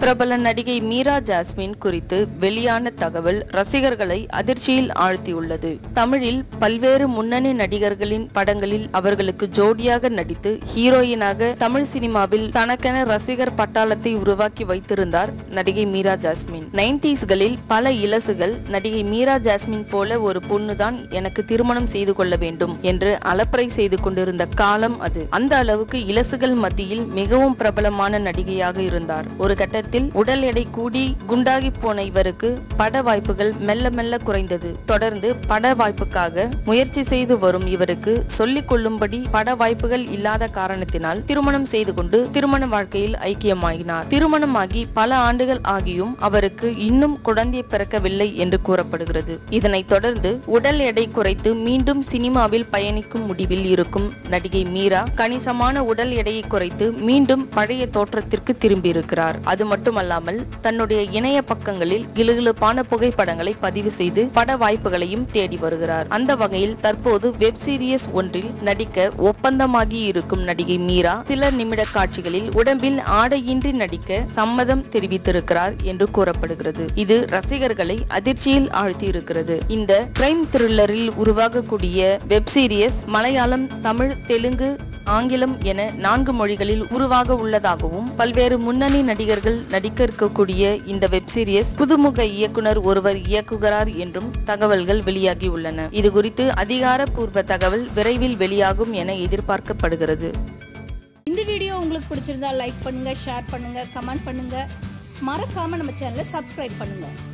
பிரபல நடிகை மீரா ஜாஸ்மின் குறித்து வெளியான தகவல் ரசிகர்களை அதிர்ச்சியில் ஆழ்த்தியுள்ளது தமிழில் பல்வேறு முன்னணி நடிகர்களின் படங்களில் அவர்களுக்கு ஜோடியாக நடித்து ஹீரோயினாக தமிழ் சினிமாவில் தனக்கென ரசிகர் பட்டாளத்தை உருவாக்கி வைத்திருந்தார் நடிகை மீரா ஜாஸ்மின் நைன்டிஸ்களில் பல இலசுகள் நடிகை மீரா ஜாஸ்மின் போல ஒரு பொண்ணுதான் எனக்கு திருமணம் செய்து கொள்ள வேண்டும் என்று அலப்பறை செய்து கொண்டிருந்த காலம் அது அந்த அளவுக்கு இலசுகள் மத்தியில் மிகவும் பிரபலமான நடிகையாக இருந்தார் ஒரு கட்டத்தில் உடல் எடை கூடி குண்டாகி போன இவருக்கு பட வாய்ப்புகள் மெல்ல மெல்ல குறைந்தது தொடர்ந்து பட வாய்ப்புக்காக முயற்சி செய்து வரும் இவருக்கு சொல்லிக் கொள்ளும்படி பட வாய்ப்புகள் இல்லாத காரணத்தினால் திருமணம் செய்து கொண்டு திருமண வாழ்க்கையில் ஐக்கியமாகினார் திருமணமாகி பல ஆண்டுகள் ஆகியும் அவருக்கு இன்னும் குழந்தை பிறக்கவில்லை என்று கூறப்படுகிறது இதனைத் தொடர்ந்து உடல் எடை குறைத்து மீண்டும் சினிமாவில் பயணிக்கும் முடிவில் இருக்கும் நடிகை மீரா கணிசமான உடல் எடையை குறைத்து மீண்டும் பழைய தோற்றத்திற்கு திரும்பியிருக்கிறார் அது மட்டுமல்லாமல் தன்னுடைய இணைய பக்கங்களில் கிளுகிளுப்பான புகைப்படங்களை பதிவு செய்து பட வாய்ப்புகளையும் தேடி வருகிறார் அந்த வகையில் தற்போது வெப் சீரிஸ் ஒன்றில் நடிக்க ஒப்பந்தமாகி இருக்கும் நடிகை மீரா சில நிமிட காட்சிகளில் உடம்பில் ஆடையின்றி நடிக்க சம்மதம் தெரிவித்திருக்கிறார் என்று கூறப்படுகிறது இது ரசிகர்களை அதிர்ச்சியில் ஆழ்த்தி இருக்கிறது இந்த கிரைம் த்ரில்லரில் உருவாகக்கூடிய வெப் சீரிஸ் மலையாளம் தமிழ் தெலுங்கு ஆங்கிலம் என நான்கு மொழிகளில் உருவாக உள்ளதாகவும் பல்வேறு முன்னணி நடிகர்கள் நடிக்க இருக்கக்கூடிய இந்த வெப் சீரிஸ் புதுமுக இயக்குனர் ஒருவர் இயக்குகிறார் என்றும் தகவல்கள் வெளியாகி உள்ளன இது குறித்து அதிகாரப்பூர்வ தகவல் விரைவில் வெளியாகும் என எதிர்பார்க்கப்படுகிறது இந்த வீடியோ உங்களுக்கு பிடிச்சிருந்தா லைக் பண்ணுங்க ஷேர் பண்ணுங்க கமெண்ட் பண்ணுங்க மறக்காம நம்ம சேனலை சப்ஸ்கிரைப் பண்ணுங்க